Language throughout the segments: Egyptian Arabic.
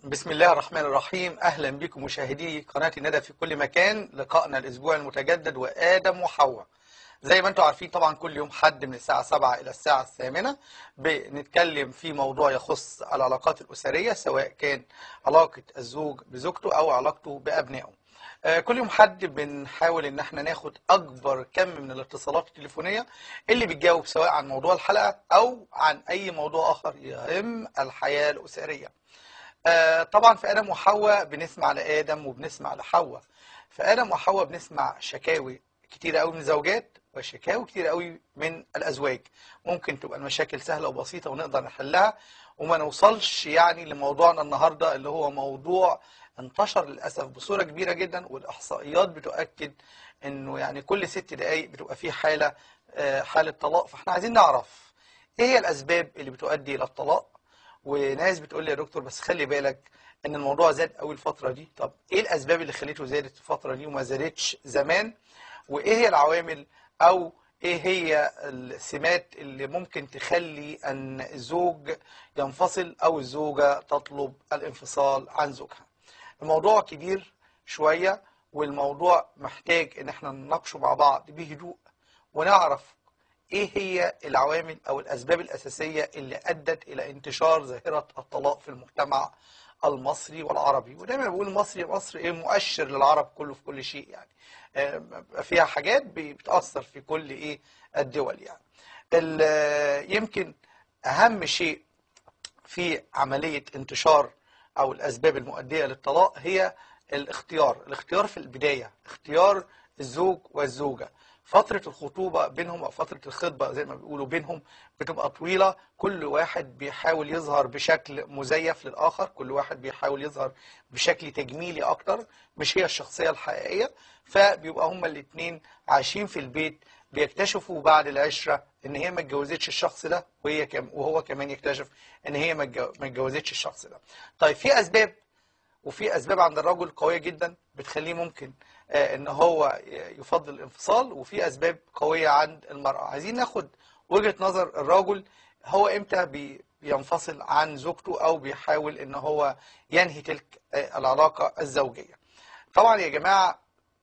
بسم الله الرحمن الرحيم أهلا بكم مشاهدي قناة الندى في كل مكان لقائنا الأسبوع المتجدد وآدم وحواء زي ما انتم عارفين طبعا كل يوم حد من الساعة 7 إلى الساعة الثامنة بنتكلم في موضوع يخص العلاقات الأسرية سواء كان علاقة الزوج بزوجته أو علاقته بأبنائه آه، كل يوم حد بنحاول ان احنا ناخد اكبر كم من الاتصالات التليفونيه اللي بتجاوب سواء عن موضوع الحلقه او عن اي موضوع اخر يهم الحياه الاسريه. آه، طبعا في ادم وحواء بنسمع لادم وبنسمع لحواء. في ادم وحواء بنسمع شكاوي كتير قوي من الزوجات وشكاوي كتير قوي من الازواج. ممكن تبقى المشاكل سهله وبسيطه ونقدر نحلها وما نوصلش يعني لموضوعنا النهارده اللي هو موضوع انتشر للاسف بصوره كبيره جدا والاحصائيات بتؤكد انه يعني كل ست دقائق بتبقى في حاله آه، حاله طلاق فاحنا عايزين نعرف ايه هي الاسباب اللي بتؤدي الى الطلاق وناس بتقول لي يا دكتور بس خلي بالك ان الموضوع زاد قوي الفتره دي طب ايه الاسباب اللي خليته زادت الفتره دي وما زادتش زمان وايه هي العوامل او ايه هي السمات اللي ممكن تخلي ان الزوج ينفصل او الزوجه تطلب الانفصال عن زوجها الموضوع كبير شوية والموضوع محتاج ان احنا نناقشه مع بعض بهدوء ونعرف ايه هي العوامل او الاسباب الاساسية اللي ادت الى انتشار ظاهرة الطلاق في المجتمع المصري والعربي ودايما بقول مصري مصر ايه مؤشر للعرب كله في كل شيء يعني آه، فيها حاجات بتأثر في كل ايه الدول يعني ال- يمكن اهم شيء في عملية انتشار أو الأسباب المؤدية للطلاق هي الاختيار الاختيار في البداية اختيار الزوج والزوجة فترة الخطوبة بينهم أو فترة الخطبة زي ما بيقولوا بينهم بتبقى طويلة كل واحد بيحاول يظهر بشكل مزيف للآخر كل واحد بيحاول يظهر بشكل تجميلي أكتر مش هي الشخصية الحقيقية فبيبقى هما الاتنين عايشين في البيت بيكتشفوا بعد العشرة ان هي ما اتجوزتش الشخص ده وهي كم وهو كمان يكتشف ان هي ما اتجو- ما اتجوزتش الشخص ده طيب في اسباب وفي اسباب عند الرجل قويه جدا بتخليه ممكن آه، ان هو يفضل الانفصال وفي اسباب قويه عند المراه عايزين ناخد وجهه نظر الرجل هو امتى بي- بينفصل عن زوجته او بيحاول ان هو ينهي تلك آه، العلاقه الزوجيه طبعا يا جماعه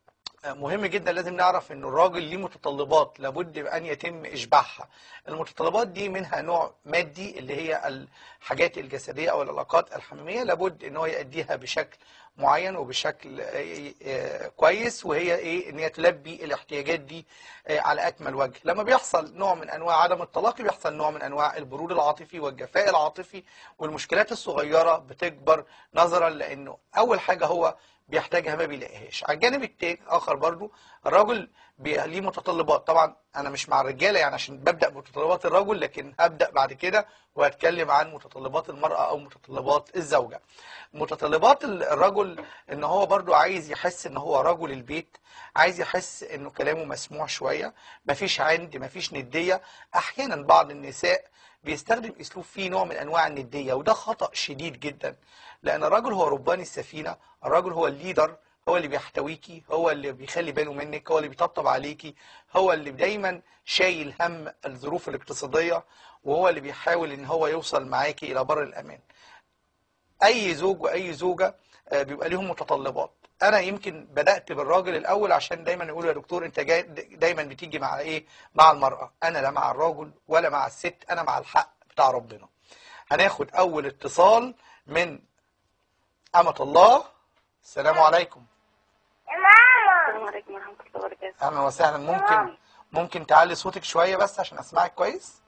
مهم جدا لازم نعرف ان الراجل ليه متطلبات لابد ان يتم اشباعها المتطلبات دي منها نوع مادي اللي هي الحاجات الجسديه او العلاقات الحميميه لابد ان هو يأديها بشكل معين وبشكل آه، آه، كويس وهي ايه ان هي تلبي الاحتياجات دي آه، على اكمل وجه لما بيحصل نوع من انواع عدم الطلاق بيحصل نوع من انواع البرود العاطفي والجفاء العاطفي والمشكلات الصغيره بتكبر نظرا لانه اول حاجه هو بيحتاجها ما بيلاقيهاش على الجانب التاني اخر برضو الراجل بي- ليه متطلبات طبعا انا مش مع الرجاله يعني عشان ببدا بمتطلبات الرجل لكن هبدا بعد كده وهتكلم عن متطلبات المراه او متطلبات الزوجه متطلبات ال- الرجل ان هو برضو عايز يحس ان هو رجل البيت عايز يحس انه كلامه مسموع شويه مفيش عند مفيش نديه احيانا بعض النساء بيستخدم اسلوب فيه نوع من انواع النديه وده خطا شديد جدا لان الرجل هو ربان السفينه الرجل هو الليدر هو اللي بيحتويكي هو اللي بيخلي باله منك هو اللي بيطبطب عليكي هو اللي دايما شايل هم الظروف الاقتصاديه وهو اللي بيحاول ان هو يوصل معاكي الى بر الامان اي زوج واي زوجه آه، بيبقى ليهم متطلبات انا يمكن بدات بالراجل الاول عشان دايما يقولوا يا دكتور انت جاي دايما بتيجي مع ايه مع المراه انا لا مع الراجل ولا مع الست انا مع الحق بتاع ربنا هناخد اول اتصال من امه الله السلام عليكم السلام عليكم ورحمة الله وبركاته اهلا وسهلا ممكن ممكن تعلي صوتك شويه بس عشان اسمعك كويس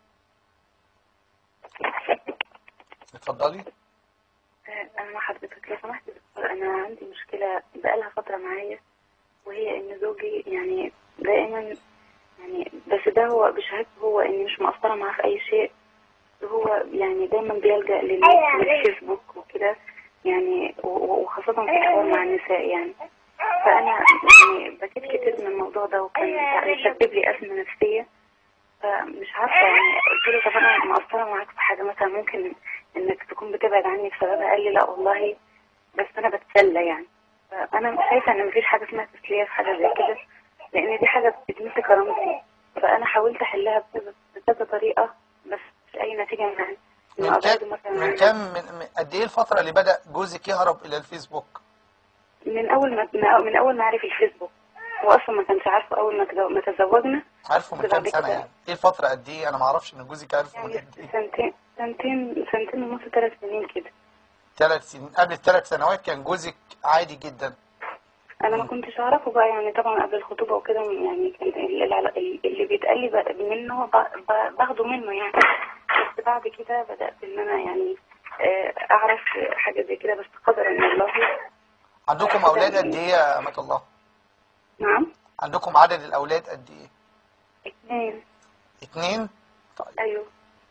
اتفضلي آه، أنا مع حضرتك لو سمحت يا دكتور أنا عندي مشكلة بقالها فترة معايا وهي إن زوجي يعني دائما يعني بس ده هو بشهادته هو إني مش مقصرة معاه في أي شيء هو يعني دايما بيلجأ لل- للفيسبوك وكده يعني و- و- وخاصة في الحوار مع النساء يعني فأنا يعني بكيت كتير من الموضوع ده وكان سبب لي أزمة نفسية فمش عارفة يعني قلت له طب أنا مقصرة معاك في حاجة مثلا ممكن إنك تكون بتبعد عني بسببها قال لي لا والله بس أنا بتسلى يعني فأنا شايفة إن مفيش حاجة اسمها تسلية في حاجة زي كده لأن دي حاجة بتمس كرامتي فأنا حاولت أحلها بكذا بكذا طريقة بس مش أي نتيجة معايا من كام من كام من من قد قد ايه الفتره اللي بدا جوزك يهرب الى الفيسبوك من اول ما من اول ما عرف الفيسبوك هو اصلا ما كانش عارفه اول ما تزو- ما تزوجنا عارفه من كده كام بعد سنه كده. يعني ايه الفتره قد ايه انا ما اعرفش ان جوزك عارفه من يعني قد ايه سنتين سنتين سنتين ونص ثلاث سنين كده ثلاث سنين قبل الثلاث سنوات كان جوزك عادي جدا انا ما كنتش اعرفه بقى يعني طبعا قبل الخطوبه وكده يعني كان ال- ال- اللي بيتقال لي بقى منه ب- ب- باخده منه يعني بس بعد كده بدات ان انا يعني آه، اعرف حاجه زي كده بس قدر من الله عندكم اولاد قد ايه يا امه الله نعم عندكم عدد الاولاد قد ايه اثنين اتنين طيب ايوه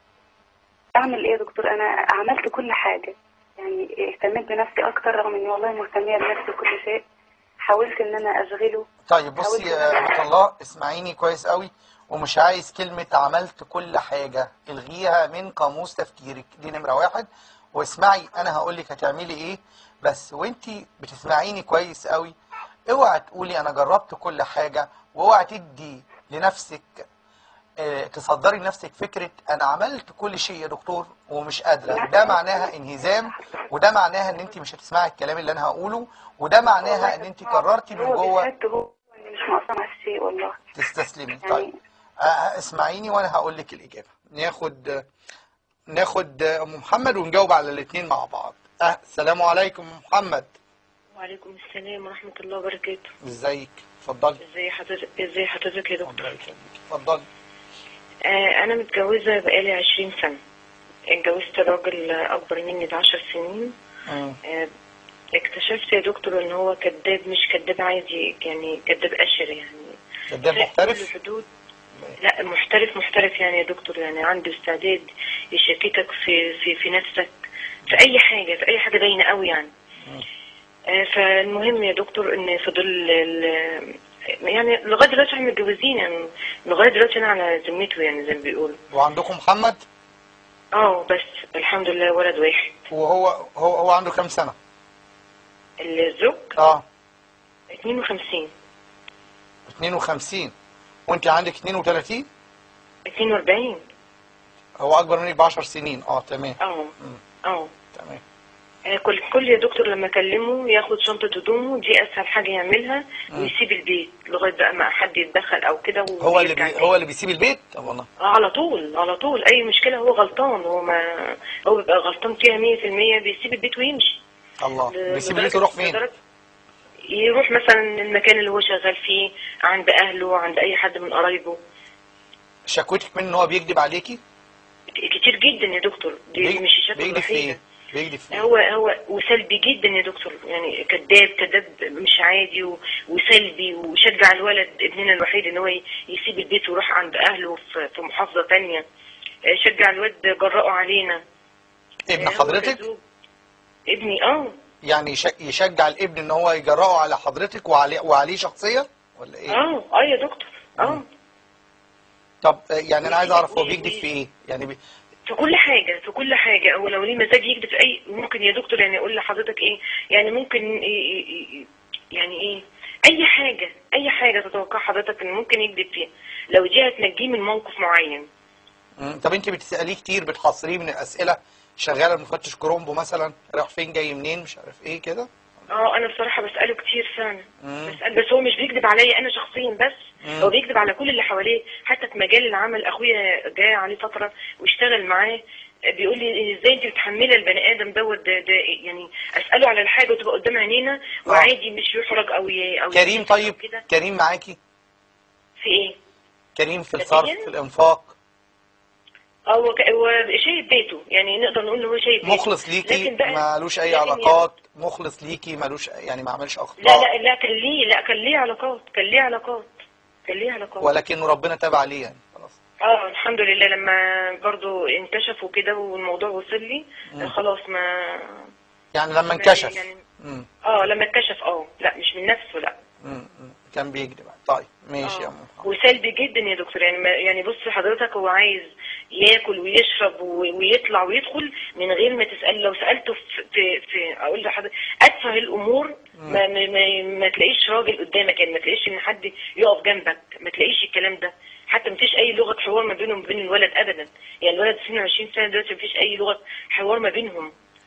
اعمل ايه يا دكتور انا عملت كل حاجه يعني اهتميت بنفسي اكتر رغم اني والله مهتميه بنفسي كل شيء حاولت ان انا اشغله طيب بصي حاولت يا إن أنا- أمة الله اسمعيني كويس قوي ومش عايز كلمة عملت كل حاجة الغيها من قاموس تفكيرك دي نمرة واحد واسمعي انا هقول لك هتعملي ايه بس وانتي بتسمعيني كويس قوي اوعى تقولي انا جربت كل حاجة واوعى تدي لنفسك آه، تصدري لنفسك فكرة انا عملت كل شيء يا دكتور ومش قادرة ده معناها انهزام وده معناها ان انت مش هتسمعي الكلام اللي انا هقوله وده معناها ان انت قررتي من هو جوه بجد هو اني مش ناقصه مع الشيء والله تستسلمي يعني- طيب آه، اسمعيني وانا هقول لك الاجابه ناخد ناخد ام محمد ونجاوب على الاثنين مع بعض أه السلام عليكم أم محمد وعليكم السلام ورحمة الله وبركاته ازيك اتفضلي ازي حضرتك ازي حضرتك يا دكتور الله يخليك اتفضلي آه انا متجوزة بقالي عشرين سنة اتجوزت راجل اكبر مني بعشر سنين مم. آه اكتشفت يا دكتور ان هو كذاب مش كذاب عادي يعني كذاب اشر يعني كداب فاق كل محترف الحدود لا محترف محترف يعني يا دكتور يعني عنده استعداد يشككك في في في نفسك في اي حاجه في اي حاجه باينه قوي يعني مم. آه، فالمهم يا دكتور ان فضل ال- يعني لغايه دلوقتي احنا متجوزين يعني لغايه دلوقتي انا على ذمته يعني زي ما بيقولوا وعندكم محمد اه بس الحمد لله ولد واحد وهو هو هو عنده كام سنه الزوج اه 52 52 وانت عندك 32 42 هو اكبر منك ب 10 سنين اه تمام اه اه تمام آه، كل كل يا دكتور لما اكلمه ياخد شنطه هدومه دي اسهل حاجه يعملها ويسيب البيت لغايه بقى ما حد يتدخل او كده هو اللي ويرجع بي تاني. هو اللي بيسيب البيت طب والله آه، على طول على طول اي مشكله هو غلطان هو ما هو بيبقى غلطان فيها 100% بيسيب البيت ويمشي الله ل- بيسيب البيت لدرجة- يروح فين لدرجة- يروح مثلا المكان اللي هو شغال فيه عند اهله عند اي حد من قرايبه شكوتك منه ان هو بيكذب عليكي كتير جدا يا دكتور دي بيك- مش الشكوى بيكذب في الوحيده ايه بيكذب في ايه هو هو وسلبي جدا يا دكتور يعني كذاب كذاب مش عادي و- وسلبي وشجع الولد ابننا الوحيد ان هو ي- يسيب البيت ويروح عند اهله في في محافظه تانية آه، شجع الواد جرأه علينا ابن آه، هو حضرتك كزوج. ابني اه يعني يش- يشجع الابن ان هو يجرأه على حضرتك وعليه وعليه شخصيا ولا ايه اه اه يا دكتور اه طب آه، يعني انا عايز اعرف هو وي- بيكذب وي- في ايه يعني بي... في كل حاجة في كل حاجة أو لو ليه مزاج يكذب في أي ممكن يا دكتور يعني أقول لحضرتك إيه يعني ممكن ي- ي- ي- يعني إيه أي حاجة أي حاجة تتوقع حضرتك إن ممكن يكذب فيها لو دي هتنجيه من موقف معين مم. طب انت بتساليه كتير بتحصريه من الاسئله شغاله المفتش كرومبو مثلا رايح فين جاي منين مش عارف ايه كده اه انا بصراحه بساله كتير فعلا مم. بسال بس هو مش بيكذب عليا انا شخصيا بس مم. هو بيكذب على كل اللي حواليه حتى في مجال العمل اخويا جاي عليه فتره واشتغل معاه بيقول لي ازاي انت بتحمله البني ادم دوت ده, ده يعني اساله على الحاجه وتبقى قدام عينينا وعادي مش يحرج او ي... او كريم يتكسف أو طيب كده كريم معاكي في ايه؟ كريم في مادياً؟ الصرف في الانفاق هو ك... هو شايف بيته يعني نقدر نقول ان هو شايف بيته مخلص ليكي لكن بقى مالوش اي لكن علاقات مخلص ليكي مالوش يعني ما عملش لا اخطاء لا لا كان ليه لا كان ليه علاقات كان ليه علاقات كان ليه علاقات ولكن ربنا تاب عليه يعني خلاص اه الحمد لله لما برضو انكشفوا كده والموضوع وصل لي آه، خلاص ما يعني لما انكشف يعني مم. اه لما اتكشف اه لا مش من نفسه لا مم. مم. كان بيكذب طيب ماشي يا آه. ام محمد وسلبي جدا يا دكتور يعني ما يعني بص حضرتك هو عايز ياكل ويشرب و- ويطلع ويدخل من غير ما تسال لو سالته في في, في اقول لحضرتك اتفه الامور ما, ما, ما, ما تلاقيش راجل قدامك يعني ما تلاقيش ان حد يقف جنبك ما تلاقيش الكلام ده حتى ما فيش اي لغه حوار ما بينهم وبين الولد ابدا يعني الولد سنه 20 سنه دلوقتي ما فيش اي لغه حوار ما بينهم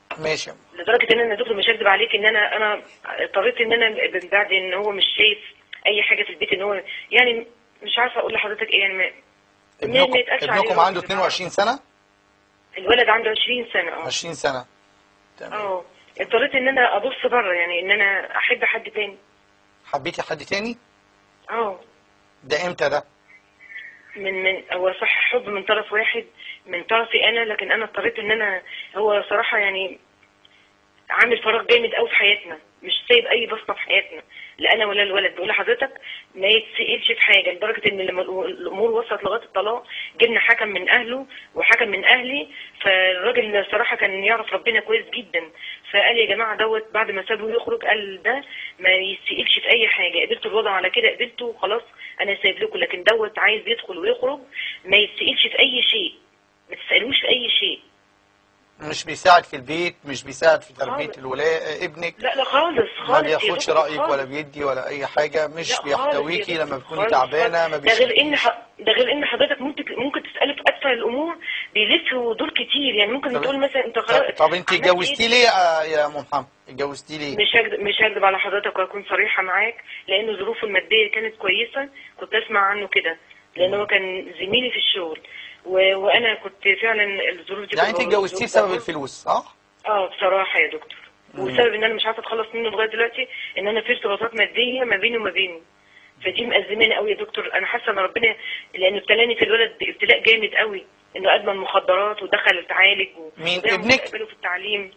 ماشي لدرجه ان انا دكتور مش هكذب عليك ان انا انا اضطريت ان انا من بعد ان هو مش شايف اي حاجه في البيت ان هو يعني مش عارفه اقول لحضرتك ايه يعني ما- ابنكم ما يتقالش عليه ابنكم راجل. عنده 22 سنة الولد عنده 20 سنه اه 20 سنة تمام اه اضطريت ان انا ابص بره يعني ان انا احب حد تاني حبيتي حد تاني اه ده امتى ده من من هو صح حب من طرف واحد من طرفي انا لكن انا اضطريت ان انا هو صراحه يعني عامل فراغ جامد قوي في حياتنا مش سايب اي بصمه في حياتنا لا انا ولا الولد بقول لحضرتك ما يتسالش في حاجه لدرجه ان لما الامور وصلت لغايه الطلاق جبنا حكم من اهله وحكم من اهلي فالراجل صراحه كان يعرف ربنا كويس جدا فقال يا جماعه دوت بعد ما سابه يخرج قال ده ما يتسالش في اي حاجه قبلته الوضع على كده قبلته وخلاص انا سايب لكم لكن دوت عايز يدخل ويخرج ما يتسالش في اي شيء ما تسالوش في اي شيء مش بيساعد في البيت مش بيساعد في تربية خالص. الولاء ابنك لا لا خالص خالص ما يا بياخدش دكتور، رأيك خالص. ولا بيدي ولا أي حاجة مش لا خالص بيحتويكي يا لما دكتور، بتكوني خالص، تعبانة خالص. ما ده غير ان بيشاركيش ح... ده غير ان حضرتك ممكن ممكن تساله في اتفه الامور بيلف ودور كتير يعني ممكن طب- تقول مثلا انت خلاص طب, طب انت عملت اتجوزتيه إيه؟ ليه يا يا ام محمد اتجوزتيه ليه مش هكذب مش هكذب على حضرتك واكون صريحه معاك لانه ظروفه الماديه كانت كويسه كنت اسمع عنه كده لان هو كان زميلي في الشغل و... وانا كنت فعلا الظروف دي يعني انت كنت- اتجوزتيه بسبب الفلوس صح اه بصراحه يا دكتور مم. والسبب ان انا مش عارفه اتخلص منه لغايه دلوقتي ان انا في ارتباطات ماديه ما بيني وما بينه فدي مأزماني قوي يا دكتور انا حاسه ان ربنا لانه ابتلاني في الولد ابتلاء جامد قوي انه ادمن مخدرات ودخل اتعالج و- مين؟ وضيع ابنك؟ مستقبله في التعليم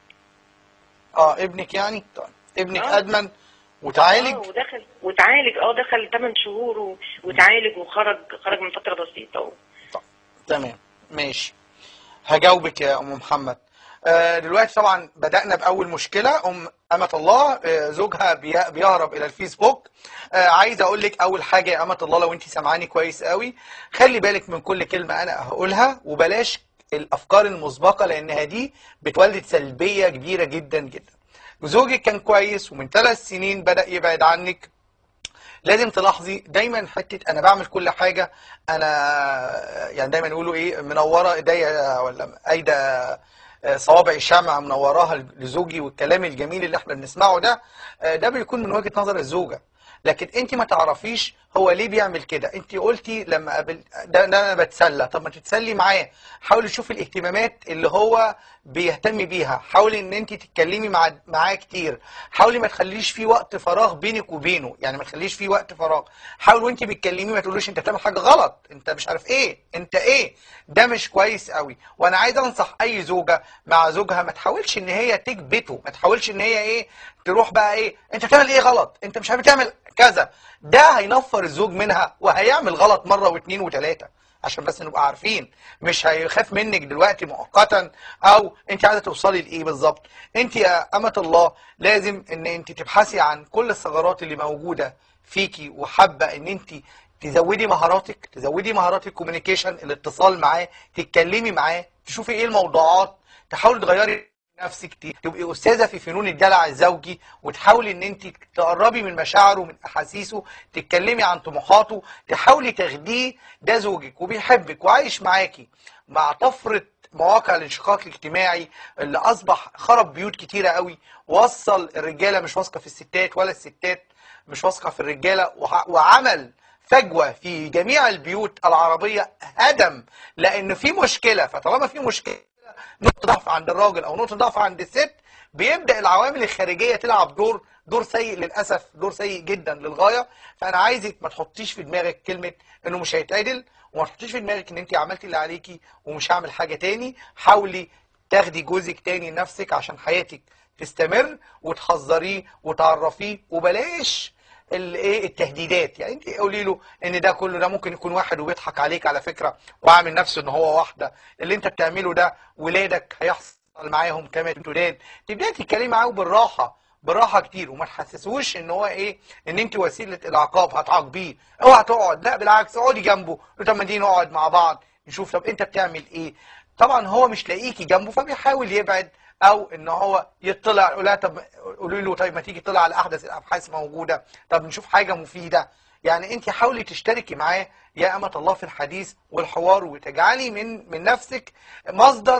اه ابنك يعني طيب ابنك آه. ادمن وتعالج اه ودخل وتعالج اه دخل 8 شهور و... وتعالج وخرج خرج من فتره بسيطه و... طيب. تمام ماشي هجاوبك يا ام محمد آه، دلوقتي طبعا بدأنا بأول مشكلة أم أمة الله آه، زوجها بي- بيهرب إلى الفيسبوك آه، عايز أقول لك أول حاجة يا أمة الله لو أنت سامعاني كويس قوي خلي بالك من كل كلمة أنا هقولها وبلاش الأفكار المسبقة لأنها دي بتولد سلبية كبيرة جدا جدا زوجك كان كويس ومن ثلاث سنين بدأ يبعد عنك لازم تلاحظي دايما حته انا بعمل كل حاجه انا يعني دايما يقولوا ايه منوره ايديا ولا ايده آه، صوابع شمع منوراها لزوجي والكلام الجميل اللي احنا بنسمعه ده آه، ده بيكون من وجهه نظر الزوجه لكن انت ما تعرفيش هو ليه بيعمل كده انت قلتي لما قابل ده, ده انا بتسلى طب ما تتسلي معاه حاولي تشوفي الاهتمامات اللي هو بيهتم بيها حاولي ان انت تتكلمي مع معاه كتير حاولي ما تخليش في وقت فراغ بينك وبينه يعني ما تخليش في وقت فراغ حاول وانت بتكلميه ما تقولوش انت بتعمل حاجه غلط انت مش عارف ايه انت ايه ده مش كويس قوي وانا عايز انصح اي زوجه مع زوجها ما تحاولش ان هي تكبته ما تحاولش ان هي ايه تروح بقى ايه انت بتعمل ايه غلط انت مش عارف تعمل كذا ده هينفر الزوج منها وهيعمل غلط مره واثنين وثلاثه عشان بس نبقى عارفين مش هيخاف منك دلوقتي مؤقتا او انت عايزه توصلي لايه بالظبط انت يا امه الله لازم ان انت تبحثي عن كل الثغرات اللي موجوده فيكي وحابه ان انت تزودي مهاراتك تزودي مهارات الكوميونيكيشن الاتصال معاه تتكلمي معاه تشوفي ايه الموضوعات تحاولي تغيري نفسك ت- تبقي استاذه في فنون الدلع الزوجي وتحاولي ان انت تقربي من مشاعره ومن احاسيسه تتكلمي عن طموحاته تحاولي تاخديه ده زوجك وبيحبك وعايش معاكي مع طفره مواقع الانشقاق الاجتماعي اللي اصبح خرب بيوت كتيره قوي وصل الرجاله مش واثقه في الستات ولا الستات مش واثقه في الرجاله وع- وعمل فجوه في جميع البيوت العربيه هدم لان في مشكله فطالما في مشكله نقطة ضعف عند الراجل أو نقطة ضعف عند الست بيبدأ العوامل الخارجية تلعب دور دور سيء للأسف دور سيء جدا للغاية فأنا عايزك ما تحطيش في دماغك كلمة إنه مش هيتعدل وما تحطيش في دماغك إن أنت عملتي اللي عليكي ومش هعمل حاجة تاني حاولي تاخدي جوزك تاني لنفسك عشان حياتك تستمر وتحذريه وتعرفيه وبلاش الايه التهديدات يعني انت قولي له ان ده كله ده ممكن يكون واحد وبيضحك عليك على فكره وعامل نفسه ان هو واحده اللي انت بتعمله ده ولادك هيحصل معاهم كما تريد تبداي تتكلمي معاه بالراحه بالراحه كتير وما تحسسوش ان هو ايه ان انت وسيله العقاب هتعاقبيه اوعى تقعد لا بالعكس اقعدي جنبه طب ما دي نقعد مع بعض نشوف طب انت بتعمل ايه طبعا هو مش لاقيكي جنبه فبيحاول يبعد او ان هو يطلع يقول لها طب قولوا له طيب ما تيجي تطلع على احدث الابحاث موجوده طب نشوف حاجه مفيده يعني انت حاولي تشتركي معاه يا امه الله في الحديث والحوار وتجعلي من من نفسك مصدر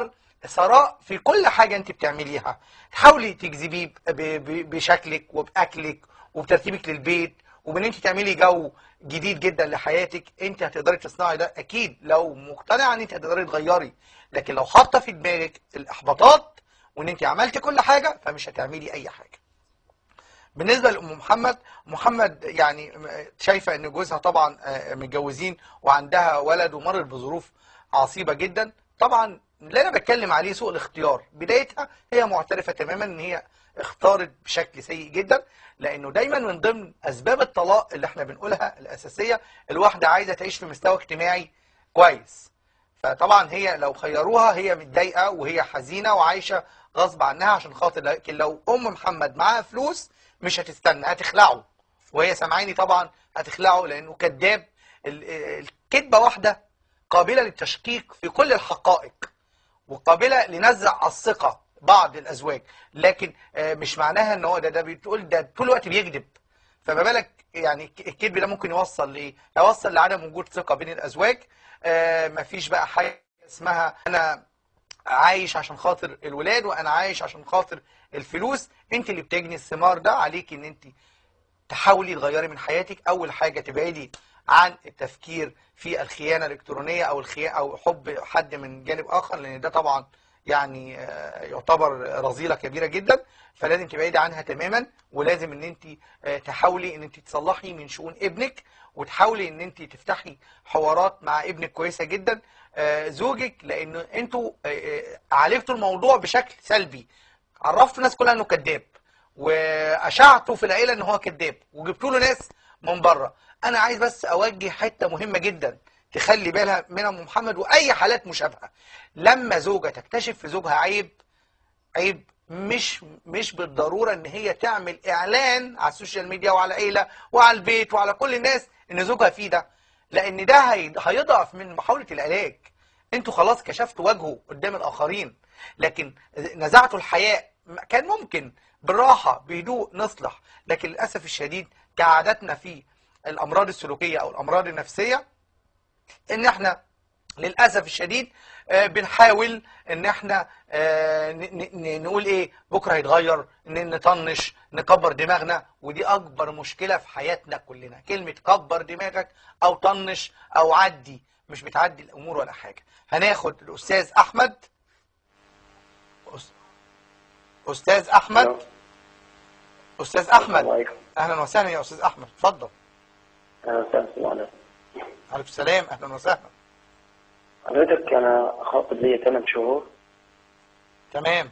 ثراء في كل حاجة انت بتعمليها تحاولي تجذبيه ب- ب- بشكلك وبأكلك وبترتيبك للبيت وبان انت تعملي جو جديد جدا لحياتك انت هتقدري تصنعي ده اكيد لو مقتنعه ان انت هتقدري تغيري لكن لو حاطه في دماغك الاحباطات وان انت عملتي كل حاجه فمش هتعملي اي حاجه بالنسبه لام محمد محمد يعني شايفه ان جوزها طبعا آه، متجوزين وعندها ولد ومرت بظروف عصيبه جدا طبعا اللي انا بتكلم عليه سوء الاختيار بدايتها هي معترفه تماما ان هي اختارت بشكل سيء جدا لانه دايما من ضمن اسباب الطلاق اللي احنا بنقولها الاساسيه الواحده عايزه تعيش في مستوى اجتماعي كويس فطبعا هي لو خيروها هي متضايقه وهي حزينه وعايشه غصب عنها عشان خاطر لكن لو ام محمد معاها فلوس مش هتستنى هتخلعه وهي سامعاني طبعا هتخلعه لانه كذاب ال- الكذبه واحده قابله للتشكيك في كل الحقائق وقابله لنزع الثقه بعض الازواج لكن آه، مش معناها ان هو ده ده بتقول ده طول الوقت بيكذب فما بالك يعني الك- الكذب ده ممكن يوصل لايه؟ يوصل لعدم وجود ثقه بين الازواج آه، مفيش بقى حاجه اسمها انا عايش عشان خاطر الولاد وانا عايش عشان خاطر الفلوس انت اللي بتجني الثمار ده عليك ان انت تحاولي تغيري من حياتك اول حاجه تبعدي عن التفكير في الخيانه الالكترونيه او الخيانه او حب حد من جانب اخر لان ده طبعا يعني آه، يعتبر رذيله كبيره جدا فلازم تبعدي عنها تماما ولازم ان انت آه، تحاولي ان انت تصلحي من شؤون ابنك وتحاولي ان انت تفتحي حوارات مع ابنك كويسه جدا آه، زوجك لان انتوا آه، آه، عالجتوا الموضوع بشكل سلبي عرفتوا الناس كلها انه كذاب واشعتوا في العيله ان هو كذاب وجبتوا له ناس من بره انا عايز بس اوجه حته مهمه جدا تخلي بالها من ام محمد واي حالات مشابهه لما زوجه تكتشف في زوجها عيب عيب مش مش بالضروره ان هي تعمل اعلان على السوشيال ميديا وعلى العيله وعلى البيت وعلى كل الناس ان زوجها فيه ده لان ده هي- هيضعف من محاوله العلاج انتوا خلاص كشفتوا وجهه قدام الاخرين لكن نزعتوا الحياء كان ممكن بالراحه بهدوء نصلح لكن للاسف الشديد كعادتنا في الامراض السلوكيه او الامراض النفسيه ان احنا للاسف الشديد آه، بنحاول ان احنا آه، ن- ن- ن- نقول ايه بكره هيتغير ن- نطنش نكبر دماغنا ودي اكبر مشكله في حياتنا كلنا كلمه كبر دماغك او طنش او عدي مش بتعدي الامور ولا حاجه هناخد الاستاذ احمد أس- استاذ احمد ألو. استاذ السلام احمد عليكم اهلا وسهلا يا استاذ احمد اتفضل أهلا وسهلا السلام عليكم عليكم السلام اهلا وسهلا حضرتك أنا خاطب ليا 8 شهور تمام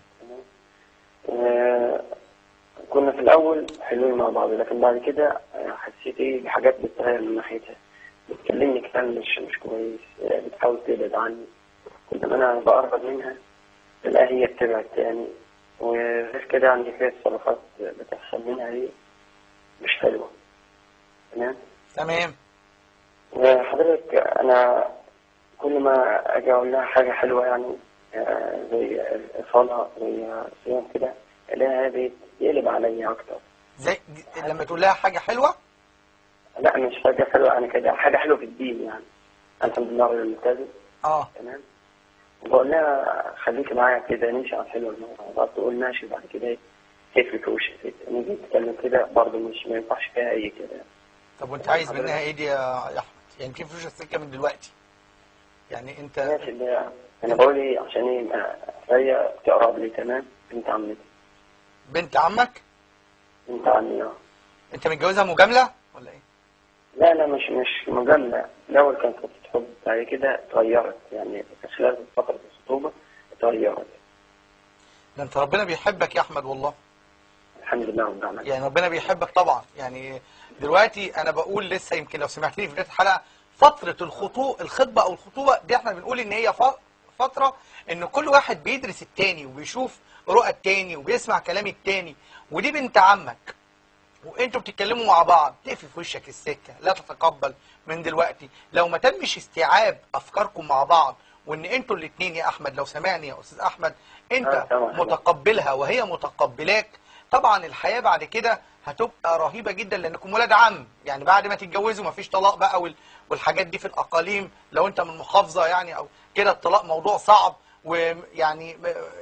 وكنا في الأول حلوين مع بعض لكن بعد كده آه، حسيت إيه بحاجات بتتغير من ناحيتها بتكلمني كلام مش مش كويس آه، بتحاول تبعد عني كل ما أنا بقرب منها تلاقيها هي بتبعد تاني وغير كده عندي فيها تصرفات بتحصل منها إيه مش حلوة تمام تمام حضرتك انا كل ما اجي اقول لها حاجه حلوه يعني آه، زي صلاه زي صيام كده الاقيها بيقلب عليا اكتر زي لما تقول لها حاجه حلوه لا مش حاجه حلوه يعني كده حاجه حلوه في الدين يعني أنا الحمد لله راجل ملتزم اه تمام بقول لها خليكي معايا كده نمشي على الحلوه الموضوع بعد تقول ماشي بعد كده إيه، تفلت وش نيجي نتكلم كده برضه مش ما ينفعش فيها اي كده طب وانت عايز منها ايه دي يا يا احمد يعني في فلوس السكه من دلوقتي يعني انت ماشي اللي انا بقول ايه عشان ايه ما- هي تقرب لي تمام بنت عمتي بنت عمك بنت عمي اه انت متجوزها مجامله ولا ايه لا لا مش مش مجاملة الأول كانت قصة حب بعد كده اتغيرت يعني خلال فترة الخطوبة اتغيرت ده انت ربنا بيحبك يا احمد والله الحمد لله رب العالمين يعني ربنا بيحبك طبعا يعني دلوقتي انا بقول لسه يمكن لو سمعتني في بدايه الحلقه فتره الخطوبه الخطبه او الخطوبه دي احنا بنقول ان هي ف- فتره ان كل واحد بيدرس التاني وبيشوف رؤى التاني وبيسمع كلام التاني ودي بنت عمك وانتوا بتتكلموا مع بعض تقفل في وشك السكه لا تتقبل من دلوقتي لو ما تمش استيعاب افكاركم مع بعض وان انتوا الاثنين يا احمد لو سمعني يا استاذ احمد انت آه، طبعا. متقبلها وهي متقبلاك طبعا الحياه بعد كده هتبقى رهيبه جدا لانكم ولاد عم يعني بعد ما تتجوزوا مفيش طلاق بقى وال- والحاجات دي في الاقاليم لو انت من محافظه يعني او كده الطلاق موضوع صعب ويعني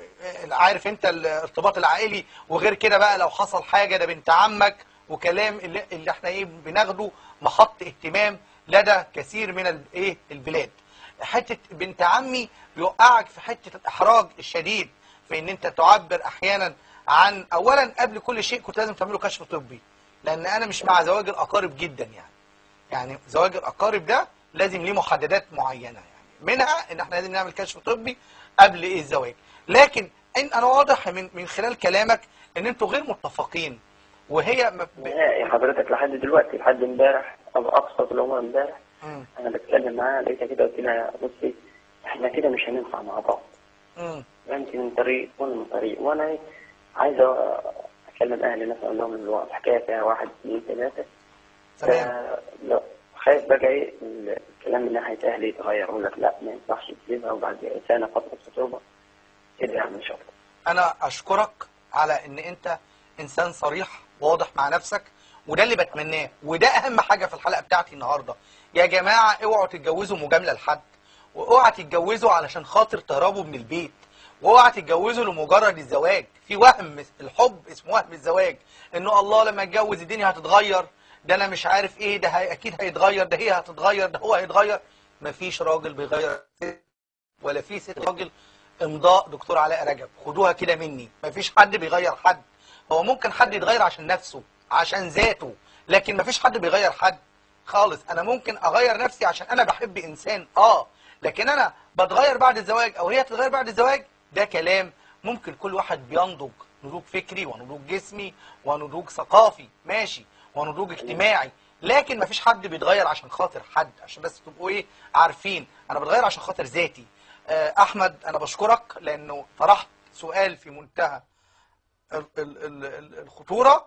عارف انت الارتباط العائلي وغير كده بقى لو حصل حاجه ده بنت عمك وكلام اللي, اللي احنا ايه بناخده محط اهتمام لدى كثير من ال- ايه البلاد حته بنت عمي بيوقعك في حته الاحراج الشديد في ان انت تعبر احيانا عن اولا قبل كل شيء كنت لازم تعمله كشف طبي لان انا مش مع زواج الاقارب جدا يعني يعني زواج الاقارب ده لازم ليه محددات معينه يعني منها ان احنا لازم نعمل كشف طبي قبل ايه الزواج لكن إن انا واضح من من خلال كلامك ان انتوا غير متفقين وهي م- ب... نهائي حضرتك لحد دلوقتي لحد امبارح او اقصى الامور امبارح مم. انا بتكلم معاها لقيتها كده قلت لها بصي احنا كده مش هننفع مع بعض مم. انت من طريق وانا من طريق وانا إيه، عايزه اكلم اهلي مثلا اقول لهم اللي هو الحكايه فيها واحد اثنين ثلاثه تمام ف- لا خايف بقى ايه الكلام من ناحيه اهلي يتغير اقول لك لا ما ينفعش تسيبها وبعد سنه فتره خطوبه كده يعني مش اكتر انا اشكرك على ان انت انسان صريح واضح مع نفسك وده اللي بتمناه وده اهم حاجه في الحلقه بتاعتي النهارده يا جماعه اوعوا تتجوزوا مجامله لحد واوعى تتجوزوا علشان خاطر تهربوا من البيت واوعى تتجوزوا لمجرد الزواج في وهم الحب اسمه وهم الزواج انه الله لما اتجوز الدنيا هتتغير ده انا مش عارف ايه ده هي اكيد هيتغير ده هي هتتغير ده هو هيتغير مفيش راجل بيغير ولا في ست راجل امضاء دكتور علاء رجب خدوها كده مني مفيش حد بيغير حد هو ممكن حد يتغير عشان نفسه عشان ذاته لكن مفيش حد بيغير حد خالص انا ممكن اغير نفسي عشان انا بحب انسان اه لكن انا بتغير بعد الزواج او هي تتغير بعد الزواج ده كلام ممكن كل واحد بينضج نضوج فكري ونضوج جسمي ونضوج ثقافي ماشي ونضوج اجتماعي لكن مفيش حد بيتغير عشان خاطر حد عشان بس تبقوا ايه عارفين انا بتغير عشان خاطر ذاتي آه، احمد انا بشكرك لانه طرحت سؤال في منتهى ال- ال- ال- ال- الخطوره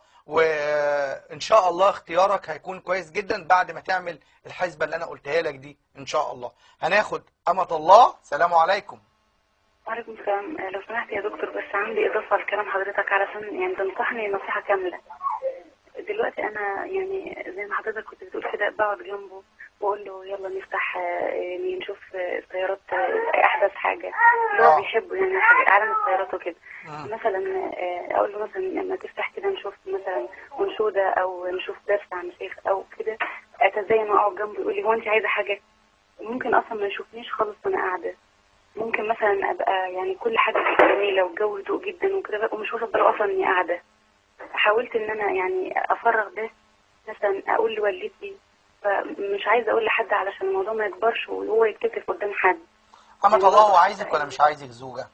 وان شاء الله اختيارك هيكون كويس جدا بعد ما تعمل الحسبه اللي انا قلتها لك دي ان شاء الله هناخد امه الله سلام عليكم وعليكم السلام آه، لو سمحت يا دكتور بس عندي إضافة لكلام حضرتك علشان يعني تنصحني نصيحة كاملة دلوقتي أنا يعني زي ما حضرتك كنت بتقول كده بقعد جنبه وأقول له يلا نفتح آه، يعني نشوف آه، السيارات آه، أحدث حاجة اللي آه. هو بيحبه يعني حاجة- عالم السيارات وكده مم. مثلا آه، أقول له مثلا لما تفتح كده نشوف مثلا أنشودة أو نشوف درس عن شيخ أو كده أتزين وأقعد جنبه يقول لي هو أنت عايزة حاجة ممكن أصلا ما يشوفنيش خالص وأنا قاعدة ممكن مثلا ابقى يعني كل حاجه فيه جميله والجو هدوء جدا وكده بقى ومش واخد باله اصلا اني قاعده حاولت ان انا يعني افرغ ده مثلا اقول لوالدتي فمش عايزه اقول لحد علشان الموضوع ما يكبرش وهو يتكتف قدام حد امه الله هو عايزك ولا مش عايزك زوجه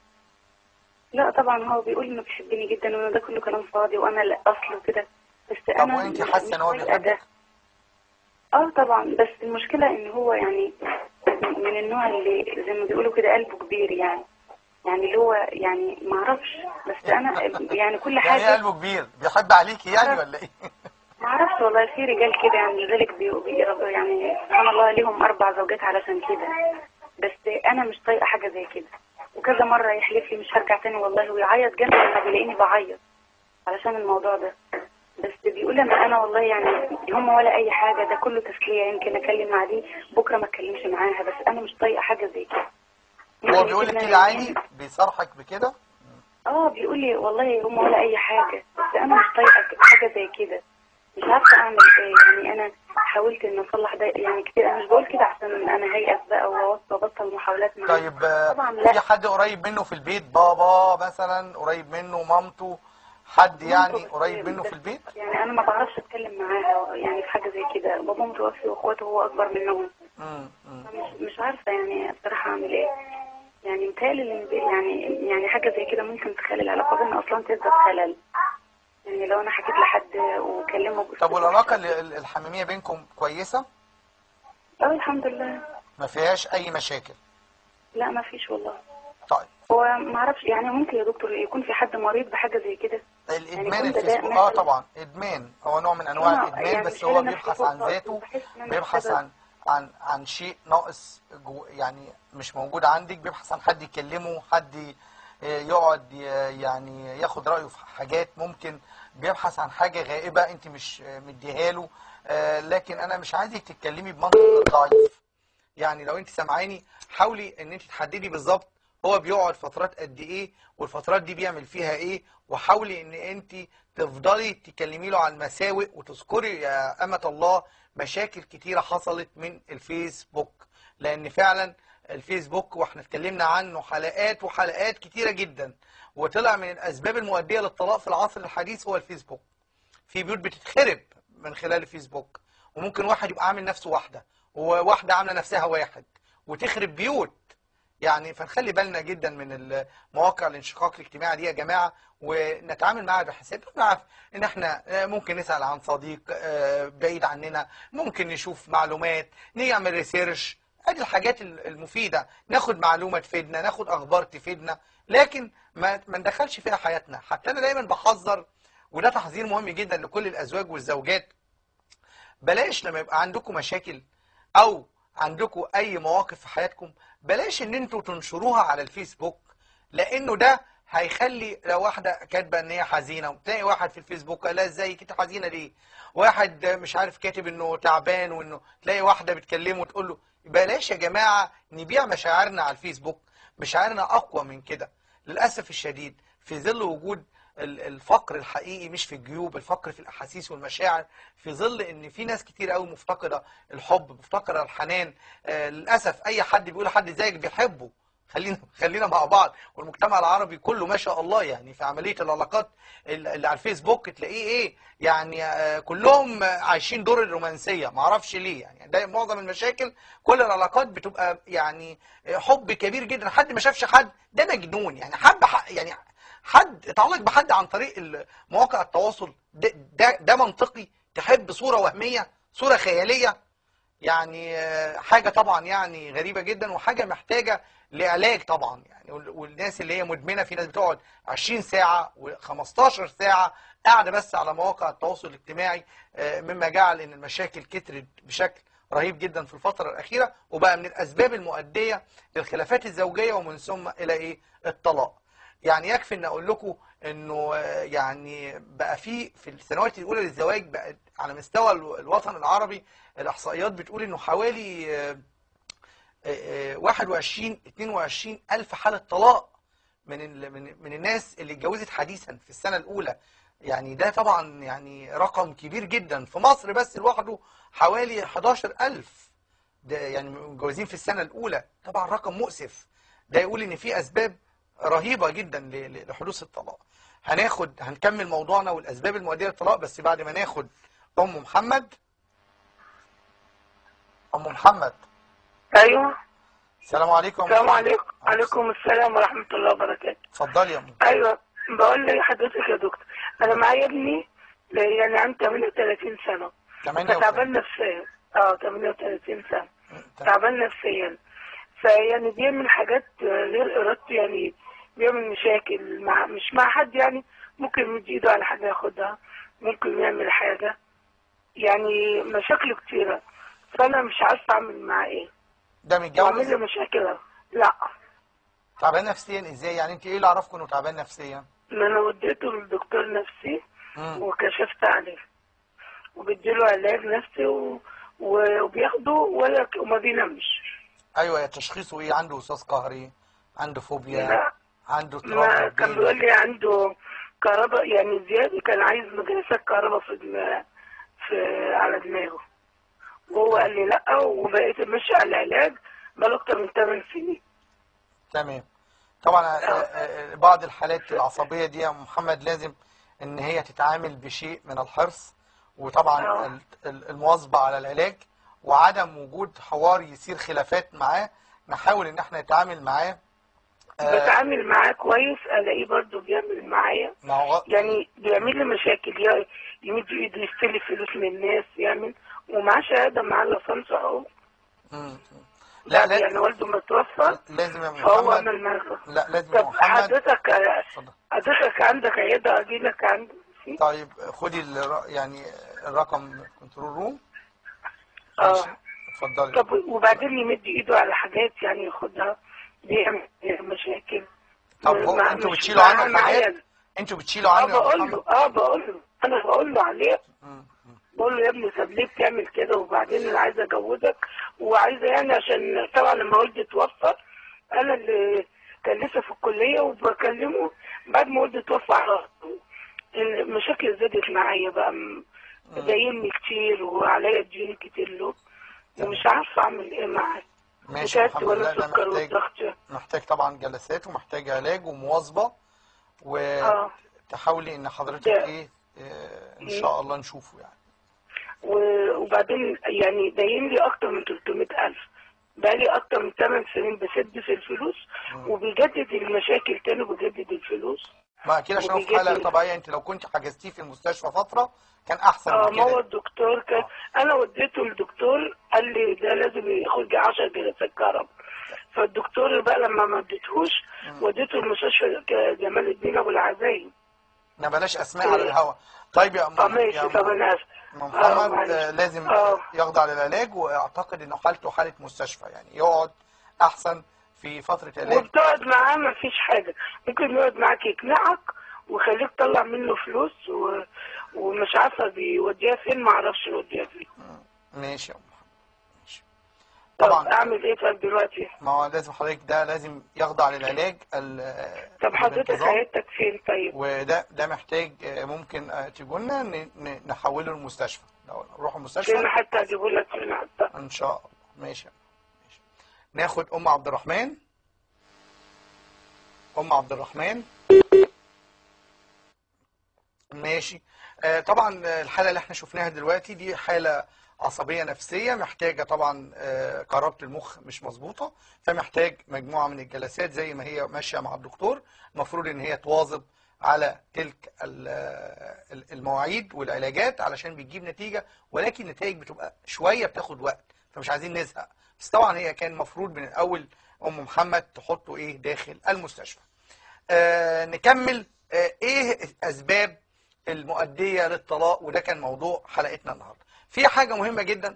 لا طبعا هو بيقول انه بيحبني جدا وان ده كله كلام فاضي وانا الاصل وكده بس طب انا وانت مش- حاسه مش ان هو طايقة ده. بيحبك اه طبعا بس المشكله ان هو يعني من النوع اللي زي ما بيقولوا كده قلبه كبير يعني يعني اللي هو يعني ما اعرفش بس انا يعني كل يعني ايه حاجه قلبه كبير بيحب عليكي يعني ولا ايه ما اعرفش والله في رجال كده يعني لذلك بي بي يعني سبحان الله ليهم اربع زوجات علشان كده بس انا مش طايقه حاجه زي كده وكذا مره يحلف لي مش هرجع تاني والله ويعيط جنبي لما بيلاقيني بعيط علشان الموضوع ده بس بيقول لما انا والله يعني هم ولا اي حاجه ده كله تسليه يمكن اكلم مع دي بكره ما اتكلمش معاها بس انا مش طايقه حاجه زي كده هو بيقول لك كده عادي بيصرحك بكده اه بيقول لي والله هم ولا اي حاجه بس انا مش طايقه حاجه زي كده مش عارفه اعمل ايه يعني انا حاولت ان اصلح ده يعني كتير انا مش بقول كده عشان انا هيأس بقى وابطل محاولات معاه طيب آه، طبعا لا. في حد قريب منه في البيت بابا مثلا قريب منه مامته حد يعني ممكن قريب بس منه في البيت يعني انا ما بعرفش اتكلم معاها يعني في حاجه زي كده بابا متوفي واخواته هو اكبر منهم مم، مم. مش مش عارفه يعني بصراحه اعمل ايه يعني متهيألي ان يعني يعني حاجه زي كده ممكن تخلي العلاقه بيننا اصلا تزداد خلل يعني لو انا حكيت لحد وكلمه طب بأسلوب والعلاقه وحش. ال- ال- الحميميه بينكم كويسه اه الحمد لله ما فيهاش اي مشاكل لا ما فيش والله طيب هو ما اعرفش يعني ممكن يا دكتور يكون في حد مريض بحاجه زي كده الادمان كنت ده الفيسبوك اه مثلا- طبعا ادمان هو نوع من انواع أنا الادمان يعني بس مش هو لاقي نفسي بيبحث عن فرصة، ذاته بحس إن أنا بيبحث محتاجة- عن عن عن شيء ناقص جو يعني مش موجود عندك بيبحث عن حد يكلمه حد ي- يقعد ي- يعني ياخد رايه في حاجات ممكن بيبحث عن حاجه غائبه انت مش مديها له آه، لكن انا مش عايزك تتكلمي بمنطق الضعيف يعني لو انت سامعاني حاولي ان انت تحددي بالظبط هو بيقعد فترات قد ايه والفترات دي بيعمل فيها ايه وحاولي ان انت تفضلي تكلمي له عن المساوئ وتذكري يا امة الله مشاكل كتيرة حصلت من الفيسبوك لان فعلا الفيسبوك واحنا اتكلمنا عنه حلقات وحلقات كتيرة جدا وطلع من الاسباب المؤدية للطلاق في العصر الحديث هو الفيسبوك في بيوت بتتخرب من خلال الفيسبوك وممكن واحد يبقى عامل نفسه واحدة وواحدة عاملة نفسها واحد وتخرب بيوت يعني فنخلي بالنا جدا من مواقع الانشقاق الاجتماعي دي يا جماعة ونتعامل معها بحساب نعرف ان احنا ممكن نسأل عن صديق بعيد عننا ممكن نشوف معلومات نعمل ريسيرش ادي الحاجات المفيدة ناخد معلومة تفيدنا ناخد اخبار تفيدنا لكن ما ما ندخلش فيها حياتنا حتى انا دايما بحذر وده تحذير مهم جدا لكل الازواج والزوجات بلاش لما يبقى عندكم مشاكل او عندكم اي مواقف في حياتكم بلاش ان انتوا تنشروها على الفيسبوك لانه ده هيخلي لو واحده كاتبه ان هي حزينه وتلاقي واحد في الفيسبوك قال لها ازيك انت حزينه ليه واحد مش عارف كاتب انه تعبان وانه تلاقي واحده بتكلمه وتقول له بلاش يا جماعه نبيع مشاعرنا على الفيسبوك مشاعرنا اقوى من كده للاسف الشديد في ظل وجود الفقر الحقيقي مش في الجيوب الفقر في الاحاسيس والمشاعر في ظل ان في ناس كتير قوي مفتقده الحب مفتقده الحنان آه للاسف اي حد بيقول لحد زيك بيحبه خلينا خلينا مع بعض والمجتمع العربي كله ما شاء الله يعني في عمليه العلاقات اللي على الفيسبوك تلاقيه ايه يعني آه كلهم عايشين دور الرومانسيه ما اعرفش ليه يعني ده معظم المشاكل كل العلاقات بتبقى يعني حب كبير جدا حد ما شافش حد ده مجنون يعني حب يعني حد اتعلق بحد عن طريق مواقع التواصل ده, ده, ده منطقي تحب صورة وهمية صورة خيالية يعني حاجة طبعا يعني غريبة جدا وحاجة محتاجة لعلاج طبعا يعني والناس اللي هي مدمنة في ناس بتقعد 20 ساعة و15 ساعة قاعدة بس على مواقع التواصل الاجتماعي مما جعل ان المشاكل كترت بشكل رهيب جدا في الفترة الأخيرة وبقى من الأسباب المؤدية للخلافات الزوجية ومن ثم إلى إيه الطلاق يعني يكفي ان اقول لكم انه يعني بقى في في السنوات الاولى للزواج بقى على مستوى الوطن العربي الاحصائيات بتقول انه حوالي 21 22 الف حاله طلاق من من من الناس اللي اتجوزت حديثا في السنه الاولى يعني ده طبعا يعني رقم كبير جدا في مصر بس لوحده حوالي 11000 ده يعني متجوزين في السنه الاولى طبعا رقم مؤسف ده يقول ان في اسباب رهيبة جدا لحدوث الطلاق هناخد هنكمل موضوعنا والأسباب المؤدية للطلاق بس بعد ما ناخد أم محمد أم محمد أيوه السلام عليكم السلام عليكم عليكم السلام ورحمة الله وبركاته اتفضلي يا أم أيوه بقول لحضرتك يا دكتور أنا معايا ابني يعني عنده 38 سنة تعبان نفسيا اه 38 سنة تعبان نفسيا فيعني بيعمل حاجات غير إرادته يعني بيعمل مشاكل مع مش مع حد يعني ممكن يمد ايده على حاجة ياخدها ممكن يعمل حاجة يعني مشاكله كتيرة فأنا مش عارفة أعمل معاه إيه ده متجوز؟ وأعمل له مشاكل لا تعبان نفسيا إزاي يعني أنت إيه اللي عرفكم إنه تعبان نفسيا؟ ما أنا وديته للدكتور نفسي مم. وكشفت عليه وبديله علاج نفسي و... وبياخده ولا وما بينامش ايوه تشخيصه ايه عنده وسواس قهري عنده فوبيا لا عنده ما اضطراب كان بيقول لي عنده كهرباء يعني زيادة كان عايز مجلسات كهرباء في دماغ في على دماغه وهو قال لي لا وبقيت ماشي على العلاج بقاله أكتر من 8 سنين تمام طبعا آه، آه، بعض الحالات العصبيه دي يا محمد لازم ان هي تتعامل بشيء من الحرص وطبعا آه. ال- ال- المواظبه على العلاج وعدم وجود حوار يصير خلافات معاه نحاول ان احنا نتعامل معاه آه، بتعامل معاه كويس الاقيه برضه بيعمل معايا ما هو يعني بيعمل لي مشاكل ي- يمد ايده يستلف فلوس من الناس يعمل ومعاه شهاده معاه لصنص اهو مم. لا لا يعني والده متوفى لازم يا فهو محمد عمل معاه لا لازم يا طب محمد حضرتك اتفضل حضرتك عندك عياده اجي لك عندك في طيب خدي الر- يعني الرقم كنترول روم اه اتفضلي طب وبعدين يمد ايده على حاجات يعني ياخدها بيعمل مشاكل طب هو مع- انتوا مش بتشيلوا عنه معاه الحاجات معايا. انتوا بتشيلوا اه عنه يا بقول محمد له اه بقول له انا بقول له عليه مم. مم. بقول له يا ابني طب ليه بتعمل كده وبعدين انا عايزه اجوزك وعايزه يعني عشان طبعا لما والدي اتوفى انا اللي كان لسه في الكليه وبكلمه بعد ما والدي توفى على طول. المشاكل زادت معايا بقى م- دايمني كتير وعليا ديون كتير له ومش عارفه اعمل ايه معاه ماشي وتعبت الحمد ولا لله ده السكر محتاج والضغط محتاج طبعا جلسات ومحتاج علاج ومواظبة اه وتحاولي ان حضرتك ده- ايه آه، ان شاء الله نشوفه يعني و- وبعدين يعني داين لي اكتر من 300 الف بقالي اكتر من 8 سنين بسد في الفلوس وبيجدد المشاكل تاني وبيجدد الفلوس ما اكيد عشان هو في وبيجيب حالة لي- طبيعية انت لو كنت حجزتيه في المستشفى فترة كان احسن اه من ما هو كده الدكتور كان انا وديته للدكتور قال لي ده لازم ياخد لي 10 جلسات كهرباء فالدكتور بقى لما ما اديتهوش وديته المستشفى ك- جمال الدين ابو العزايم ما بلاش اسماء على الهوا طيب يا اه م- ماشي يا طب م- انا اسف م- آه، محمد معلش. آه، لازم اه يخضع للعلاج واعتقد ان حالته حالة مستشفى يعني يقعد احسن في فترة علاج وبتقعد معاه ما فيش حاجة ممكن يقعد معاك يقنعك ويخليك تطلع منه فلوس و... ومش عارفة بيوديها فين ما اعرفش يوديها فين ماشي يا أم محمد ماشي طب طبعا اعمل ايه طب دلوقتي ما هو لازم حضرتك ده لازم يخضع للعلاج ال- طب حضرتك بانتظام. عيادتك فين طيب وده ده محتاج آه، ممكن آه، تجولنا ن- ن- نحوله المستشفى لو نروح المستشفى فين حتى اجيبه لك فين حتى ان شاء الله ماشي ماشي ناخد ام عبد الرحمن ام عبد الرحمن ماشي آه طبعا آه، الحاله اللي احنا شفناها دلوقتي دي حاله عصبيه نفسيه محتاجه طبعا آه كهربة المخ مش مظبوطه فمحتاج مجموعه من الجلسات زي ما هي ماشيه مع الدكتور المفروض ان هي تواظب على تلك ال- ال- المواعيد والعلاجات علشان بتجيب نتيجه ولكن النتائج بتبقى شويه بتاخد وقت فمش عايزين نزهق بس طبعا هي كان المفروض من الاول ام محمد تحطه ايه داخل المستشفى آه نكمل آه ايه اسباب المؤديه للطلاق وده كان موضوع حلقتنا النهارده في حاجه مهمه جدا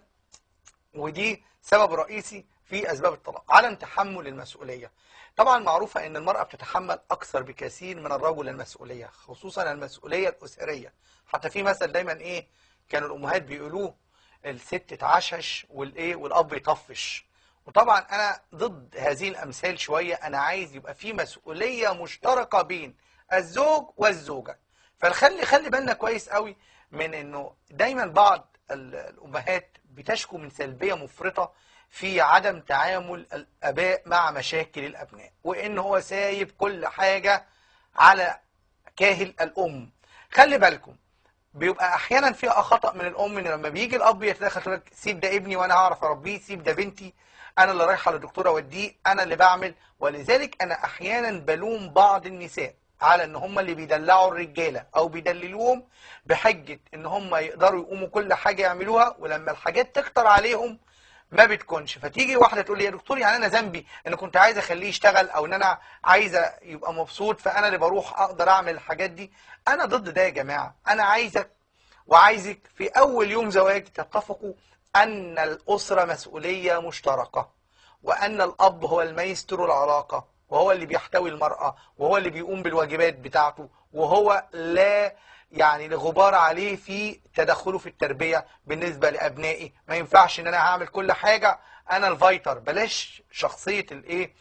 ودي سبب رئيسي في اسباب الطلاق عدم تحمل المسؤوليه طبعا معروفه ان المراه بتتحمل اكثر بكثير من الرجل المسؤوليه خصوصا المسؤوليه الاسريه حتى في مثل دايما ايه كانوا الامهات بيقولوه الست تعشش والايه والاب يطفش وطبعا انا ضد هذه الامثال شويه انا عايز يبقى في مسؤوليه مشتركه بين الزوج والزوجه فخلي خلي بالنا كويس قوي من انه دايما بعض ال- الامهات بتشكو من سلبيه مفرطه في عدم تعامل الاباء مع مشاكل الابناء وان هو سايب كل حاجه على كاهل الام خلي بالكم بيبقى احيانا فيها خطا من الام ان لما بيجي الاب يتدخل يقول لك سيب ده ابني وانا هعرف اربيه سيب ده بنتي انا اللي رايحه للدكتور اوديه انا اللي بعمل ولذلك انا احيانا بلوم بعض النساء على ان هم اللي بيدلعوا الرجاله او بيدللوهم بحجه ان هم يقدروا يقوموا كل حاجه يعملوها ولما الحاجات تكتر عليهم ما بتكونش فتيجي واحده تقول لي يا دكتور يعني انا ذنبي ان كنت عايزه اخليه يشتغل او ان انا عايزه يبقى مبسوط فانا اللي بروح اقدر اعمل الحاجات دي انا ضد ده يا جماعه انا عايزك وعايزك في اول يوم زواج تتفقوا ان الاسره مسؤوليه مشتركه وان الاب هو الميستر العلاقه وهو اللي بيحتوي المراه وهو اللي بيقوم بالواجبات بتاعته وهو لا يعني لغبار عليه في تدخله في التربيه بالنسبه لابنائي ما ينفعش ان انا هعمل كل حاجه انا الفايتر بلاش شخصيه الايه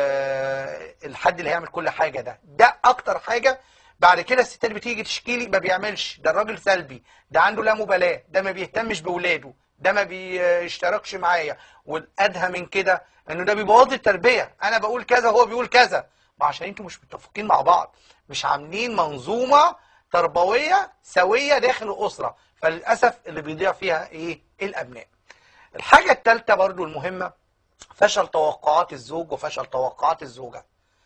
آه الحد اللي هيعمل كل حاجه ده ده اكتر حاجه بعد كده الستات بتيجي تشكي لي ما بيعملش ده الراجل سلبي ده عنده لا مبالاه ده ما بيهتمش باولاده ده ما بيشتركش معايا والادهى من كده انه ده بيبوظ التربيه انا بقول كذا هو بيقول كذا ما عشان انتوا مش متفقين مع بعض مش عاملين منظومه تربويه سويه داخل الاسره فللاسف اللي بيضيع فيها ايه الابناء الحاجه الثالثه برضو المهمه فشل توقعات الزوج وفشل توقعات الزوجه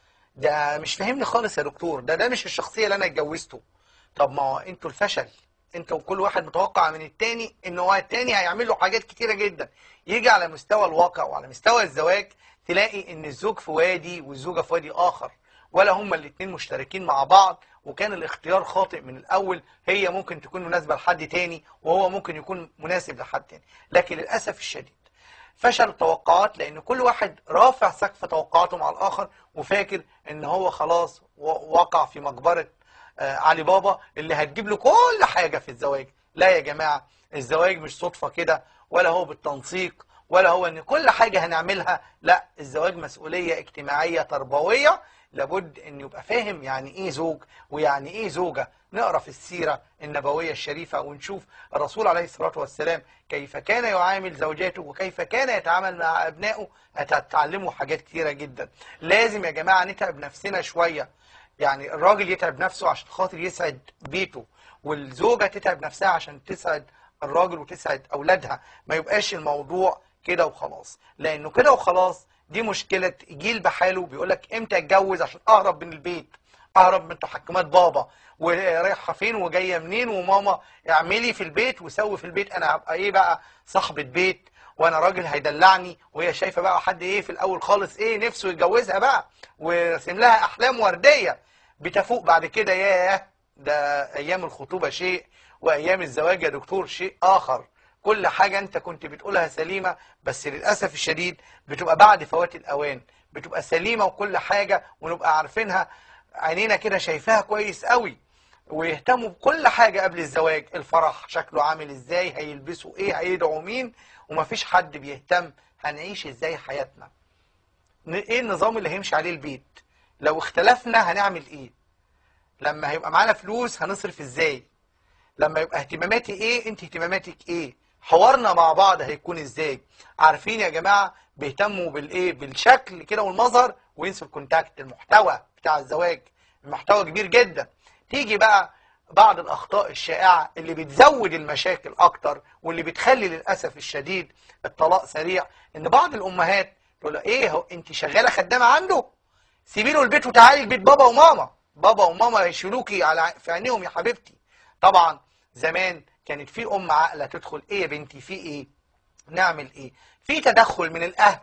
ده مش فاهمني خالص يا دكتور ده ده مش الشخصيه اللي انا اتجوزته طب ما هو انتوا الفشل انتوا كل واحد متوقع من التاني ان هو التاني هيعمل له حاجات كتيره جدا يجي على مستوى الواقع وعلى مستوى الزواج تلاقي ان الزوج في وادي والزوجه في وادي اخر ولا هما الاتنين مشتركين مع بعض وكان الاختيار خاطئ من الاول هي ممكن تكون مناسبه لحد تاني وهو ممكن يكون مناسب لحد تاني لكن للاسف الشديد فشل التوقعات لان كل واحد رافع سقف توقعاته مع الاخر وفاكر ان هو خلاص و- وقع في مقبره آه، علي بابا اللي هتجيب له كل حاجه في الزواج لا يا جماعه الزواج مش صدفه كده ولا هو بالتنسيق ولا هو ان كل حاجة هنعملها لا الزواج مسؤولية اجتماعية تربوية لابد ان يبقى فاهم يعني ايه زوج ويعني ايه زوجة نقرا في السيرة النبوية الشريفة ونشوف الرسول عليه الصلاة والسلام كيف كان يعامل زوجاته وكيف كان يتعامل مع ابنائه هتتعلموا حاجات كتيرة جدا لازم يا جماعة نتعب نفسنا شوية يعني الراجل يتعب نفسه عشان خاطر يسعد بيته والزوجة تتعب نفسها عشان تسعد الراجل وتسعد أولادها ما يبقاش الموضوع كده وخلاص لأنه كده وخلاص دي مشكلة جيل بحاله بيقولك امتى اتجوز عشان اهرب من البيت اهرب من تحكمات بابا ورايحه فين وجايه منين وماما اعملي في البيت وسوي في البيت انا هبقى ايه بقى صاحبة بيت وانا راجل هيدلعني وهي شايفه بقى حد ايه في الاول خالص ايه نفسه يتجوزها بقى ورسم لها احلام ورديه بتفوق بعد كده ياه ده ايام الخطوبه شيء وايام الزواج يا دكتور شيء اخر كل حاجة انت كنت بتقولها سليمة بس للأسف الشديد بتبقى بعد فوات الأوان بتبقى سليمة وكل حاجة ونبقى عارفينها عينينا كده شايفاها كويس قوي ويهتموا بكل حاجة قبل الزواج الفرح شكله عامل ازاي هيلبسوا ايه هيدعوا مين ومفيش حد بيهتم هنعيش ازاي حياتنا ايه النظام اللي هيمشي عليه البيت لو اختلفنا هنعمل ايه لما هيبقى معانا فلوس هنصرف ازاي لما يبقى اهتماماتي ايه انت اهتماماتك ايه حوارنا مع بعض هيكون ازاي عارفين يا جماعة بيهتموا بالايه بالشكل كده والمظهر وينسوا الكونتاكت المحتوى بتاع الزواج المحتوى كبير جدا تيجي بقى بعض الاخطاء الشائعة اللي بتزود المشاكل اكتر واللي بتخلي للاسف الشديد الطلاق سريع ان بعض الامهات تقول ايه هو انت شغالة خدامة عنده سيبي له البيت وتعالي البيت بابا وماما بابا وماما يشيلوكي على في عينيهم يا حبيبتي طبعا زمان كانت في ام عاقله تدخل ايه يا بنتي في ايه نعمل ايه في تدخل من الاهل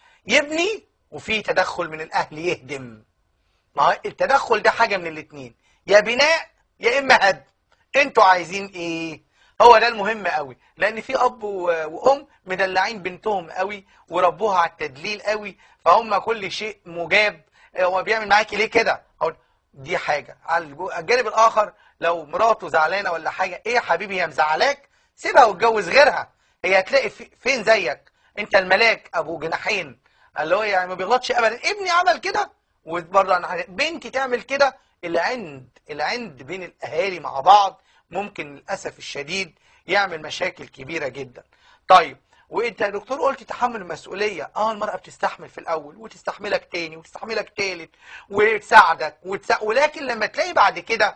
يبني وفي تدخل من الاهل يهدم ما هو التدخل ده حاجه من الاثنين يا بناء يا اما هدم انتوا عايزين ايه هو ده المهم قوي لان في اب وام مدلعين بنتهم قوي وربوها على التدليل قوي فهم كل شيء مجاب هو بيعمل معاكي ليه كده دي حاجه على الجانب الاخر لو مراته زعلانه ولا حاجه ايه يا حبيبي هي مزعلاك سيبها واتجوز غيرها هي هتلاقي فين زيك انت الملاك ابو جناحين اللي هو يعني ما بيغلطش ابدا ابني عمل كده وبرضه انا بنتي تعمل كده العند العند بين الاهالي مع بعض ممكن للاسف الشديد يعمل مشاكل كبيره جدا طيب وانت يا دكتور قلت تحمل المسؤوليه اه المراه بتستحمل في الاول وتستحملك تاني وتستحملك تالت وتساعدك وتسا... ولكن لما تلاقي بعد كده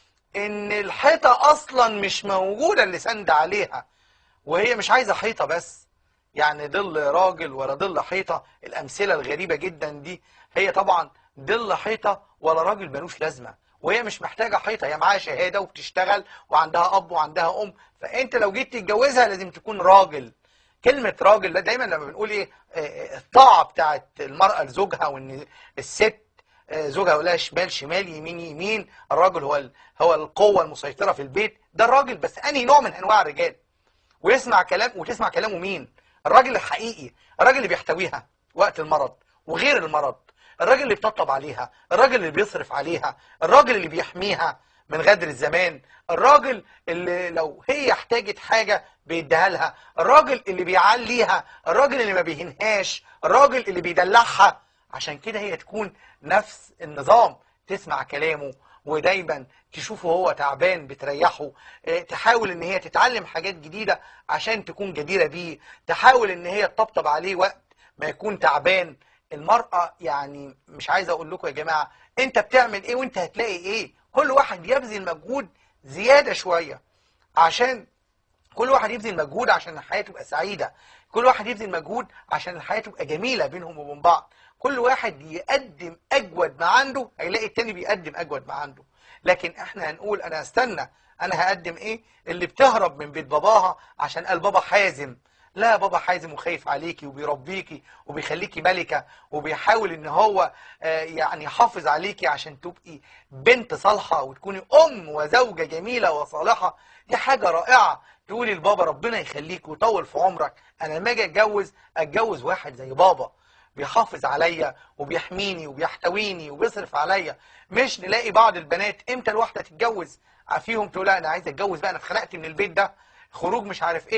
ان الحيطة اصلا مش موجودة اللي سند عليها وهي مش عايزة حيطة بس يعني ظل راجل ورا ظل حيطة الامثلة الغريبة جدا دي هي طبعا ظل حيطة ولا راجل ملوش لازمة وهي مش محتاجة حيطة هي معاها شهادة وبتشتغل وعندها اب وعندها ام فانت لو جيت تتجوزها لازم تكون راجل كلمة راجل ده دايما لما بنقول ايه الطاعة بتاعت المرأة لزوجها وان الست زوجها يقول لها شمال شمال يمين يمين الراجل هو هو القوه المسيطره في البيت ده الراجل بس انهي نوع من انواع الرجال ويسمع كلام وتسمع كلامه مين الراجل الحقيقي الراجل اللي بيحتويها وقت المرض وغير المرض الراجل اللي بيطبطب عليها الراجل اللي بيصرف عليها الراجل اللي بيحميها من غدر الزمان الراجل اللي لو هي احتاجت حاجة بيديها لها الراجل اللي بيعليها الراجل اللي ما بيهنهاش الراجل اللي بيدلعها عشان كده هي تكون نفس النظام تسمع كلامه ودايما تشوفه هو تعبان بتريحه تحاول ان هي تتعلم حاجات جديدة عشان تكون جديرة بيه تحاول ان هي تطبطب عليه وقت ما يكون تعبان المرأة يعني مش عايز اقول لكم يا جماعة انت بتعمل ايه وانت هتلاقي ايه كل واحد يبذل مجهود زيادة شوية عشان كل واحد يبذل مجهود عشان الحياة تبقى سعيدة كل واحد يبذل مجهود عشان الحياة تبقى جميلة بينهم وبين بعض كل واحد يقدم اجود ما عنده هيلاقي التاني بيقدم اجود ما عنده لكن احنا هنقول انا هستنى انا هقدم ايه اللي بتهرب من بيت باباها عشان قال بابا حازم لا بابا حازم وخايف عليكي وبيربيكي وبيخليكي ملكة وبيحاول ان هو آه يعني يحافظ عليكي عشان تبقي بنت صالحة وتكوني ام وزوجة جميلة وصالحة دي حاجة رائعة تقولي لبابا ربنا يخليك ويطول في عمرك انا لما اجي اتجوز اتجوز واحد زي بابا بيحافظ عليا وبيحميني وبيحتويني وبيصرف عليا مش نلاقي بعض البنات امتى الواحده تتجوز فيهم تقول لا انا عايزه اتجوز بقى انا اتخنقت من البيت ده خروج مش عارف ايه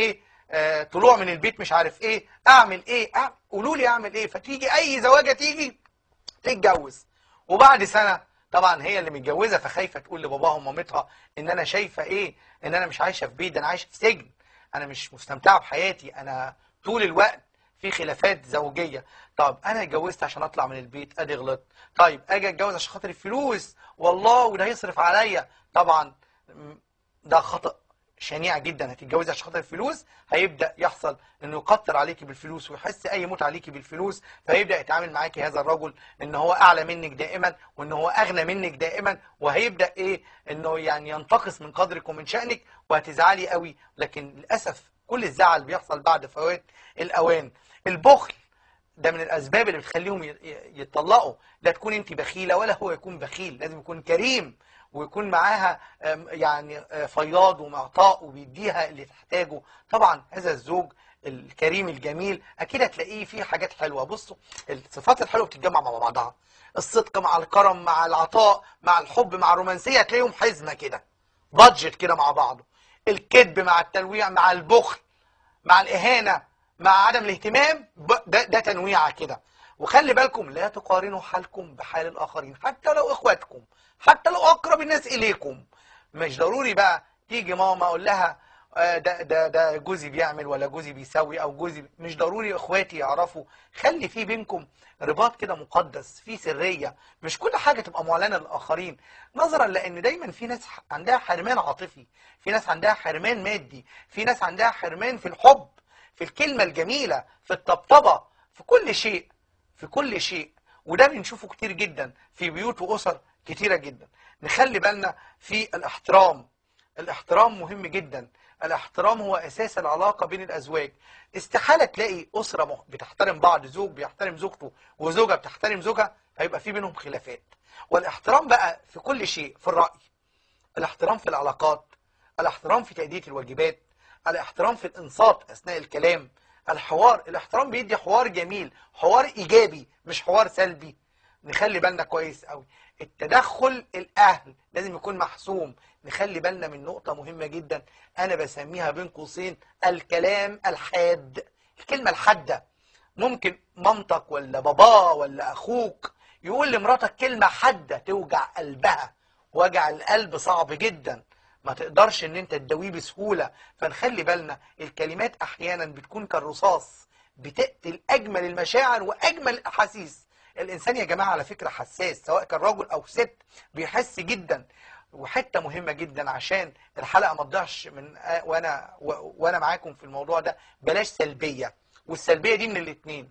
آه، طلوع من البيت مش عارف ايه اعمل ايه أعمل قولوا لي اعمل ايه فتيجي اي زواجه تيجي تتجوز وبعد سنه طبعا هي اللي متجوزه فخايفه تقول لباباها ومامتها ان انا شايفه ايه ان انا مش عايشه في بيت ده انا عايشه في سجن انا مش مستمتعه بحياتي انا طول الوقت في خلافات زوجيه طب انا اتجوزت عشان اطلع من البيت ادي غلط طيب اجي اتجوز عشان خاطر الفلوس والله وده هيصرف عليا طبعا م، ده خطأ شنيع جدا هتتجوزي عشان خاطر الفلوس هيبدا يحصل انه يقطر عليكي بالفلوس ويحس اي موت عليكي بالفلوس فيبدا يتعامل معاكي هذا الرجل ان هو اعلى منك دائما وان هو اغنى منك دائما وهيبدا ايه انه يعني ينتقص من قدرك ومن شانك وهتزعلي قوي لكن للاسف كل الزعل بيحصل بعد فوات الاوان البخل ده من الاسباب اللي بتخليهم ي- ي- يتطلقوا لا تكون انت بخيله ولا هو يكون بخيل لازم يكون كريم ويكون معاها آم، يعني آه، فياض ومعطاء وبيديها اللي تحتاجه طبعا هذا الزوج الكريم الجميل اكيد هتلاقيه فيه حاجات حلوه بصوا الصفات الحلوه بتتجمع مع بعضها الصدق مع الكرم مع العطاء مع الحب مع الرومانسيه هتلاقيهم حزمه كده بادجت كده مع بعضه الكذب مع التلويع مع البخل مع الإهانة مع عدم الاهتمام ب- ده, ده تنويعة كده وخلي بالكم لا تقارنوا حالكم بحال الآخرين حتى لو إخواتكم حتى لو أقرب الناس إليكم مش ضروري بقى تيجي ماما أقول لها آه، ده ده ده جوزي بيعمل ولا جوزي بيسوي او جوزي بي- مش ضروري اخواتي يعرفوا خلي في بينكم رباط كده مقدس في سريه مش كل حاجه تبقى معلنه للاخرين نظرا لان دايما في ناس ح- عندها حرمان عاطفي في ناس عندها حرمان مادي في ناس عندها حرمان في الحب في الكلمه الجميله في الطبطبه في كل شيء في كل شيء وده بنشوفه كتير جدا في بيوت واسر كتيره جدا نخلي بالنا في الاحترام الاحترام مهم جدا الاحترام هو اساس العلاقه بين الازواج استحاله تلاقي اسره مح- بتحترم بعض زوج بيحترم زوجته وزوجه بتحترم زوجها هيبقى في بينهم خلافات والاحترام بقى في كل شيء في الراي الاحترام في العلاقات الاحترام في تأدية الواجبات الاحترام في الانصات اثناء الكلام الحوار الاحترام بيدي حوار جميل حوار ايجابي مش حوار سلبي نخلي بالنا كويس قوي التدخل الاهل لازم يكون محسوم نخلي بالنا من نقطة مهمة جدا انا بسميها بين قوسين الكلام الحاد الكلمة الحادة ممكن مامتك ولا باباه ولا اخوك يقول لمراتك كلمة حادة توجع قلبها وجع القلب صعب جدا ما تقدرش ان انت تداويه بسهولة فنخلي بالنا الكلمات احيانا بتكون كالرصاص بتقتل اجمل المشاعر واجمل الاحاسيس الانسان يا جماعة على فكرة حساس سواء كان رجل او ست بيحس جدا وحته مهمه جدا عشان الحلقه ما تضيعش من آه، وانا و- وانا معاكم في الموضوع ده بلاش سلبيه والسلبيه دي من الاثنين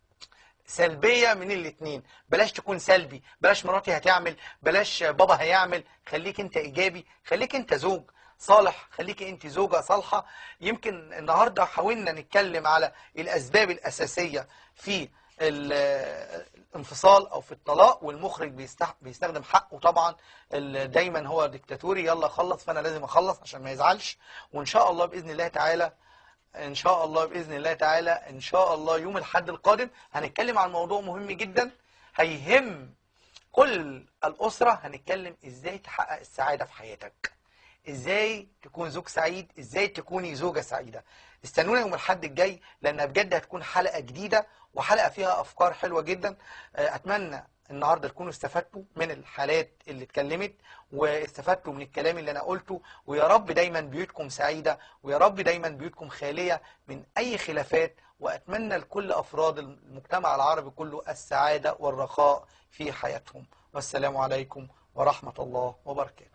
سلبيه من الاثنين بلاش تكون سلبي بلاش مراتي هتعمل بلاش بابا هيعمل خليك انت ايجابي خليك انت زوج صالح خليك انت زوجة صالحة يمكن النهاردة حاولنا نتكلم على الاسباب الاساسية في ال- الانفصال او في الطلاق والمخرج بيستح... بيستخدم حقه طبعا ال- دايما هو ديكتاتوري يلا خلص فانا لازم اخلص عشان ما يزعلش وان شاء الله باذن الله تعالى ان شاء الله باذن الله تعالى ان شاء الله يوم الاحد القادم هنتكلم عن موضوع مهم جدا هيهم كل الاسره هنتكلم ازاي تحقق السعاده في حياتك ازاي تكون زوج سعيد ازاي تكوني زوجة سعيدة استنونا يوم الحد الجاي لان بجد هتكون حلقة جديدة وحلقة فيها افكار حلوة جدا آه، اتمنى النهاردة تكونوا استفدتوا من الحالات اللي اتكلمت واستفدتوا من الكلام اللي انا قلته ويا رب دايما بيوتكم سعيدة ويا رب دايما بيوتكم خالية من اي خلافات واتمنى لكل افراد المجتمع العربي كله السعادة والرخاء في حياتهم والسلام عليكم ورحمة الله وبركاته